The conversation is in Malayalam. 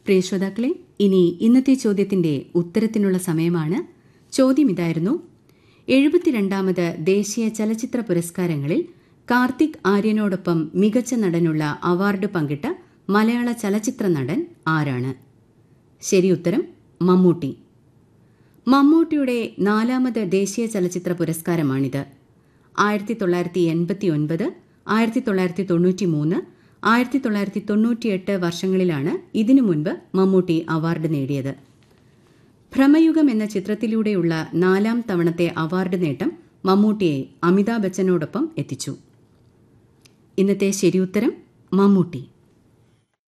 പ്രിയ ശ്രോതാക്കളെ ഇനി ഇന്നത്തെ ചോദ്യത്തിന്റെ ഉത്തരത്തിനുള്ള സമയമാണ് ചോദ്യം ഇതായിരുന്നു എഴുപത്തിരണ്ടാമത് ദേശീയ ചലച്ചിത്ര പുരസ്കാരങ്ങളിൽ കാർത്തിക് ആര്യനോടൊപ്പം മികച്ച നടനുള്ള അവാർഡ് പങ്കിട്ട മലയാള ചലച്ചിത്ര നടൻ ആരാണ് ശരിയുത്തരം മമ്മൂട്ടി മമ്മൂട്ടിയുടെ നാലാമത് ദേശീയ ചലച്ചിത്ര പുരസ്കാരമാണിത് ആയിരത്തി തൊള്ളായിരത്തി എൺപത്തി ഒൻപത് ആയിരത്തി തൊള്ളായിരത്തി തൊണ്ണൂറ്റി മൂന്ന് ആയിരത്തി തൊള്ളായിരത്തി തൊണ്ണൂറ്റിയെട്ട് വർഷങ്ങളിലാണ് ഇതിനു മുൻപ് മമ്മൂട്ടി അവാർഡ് നേടിയത് ഭ്രമയുഗം എന്ന ചിത്രത്തിലൂടെയുള്ള നാലാം തവണത്തെ അവാർഡ് നേട്ടം മമ്മൂട്ടിയെ അമിതാഭ് ബച്ചനോടൊപ്പം എത്തിച്ചു ഇന്നത്തെ ശരിയുത്തരം മമ്മൂട്ടി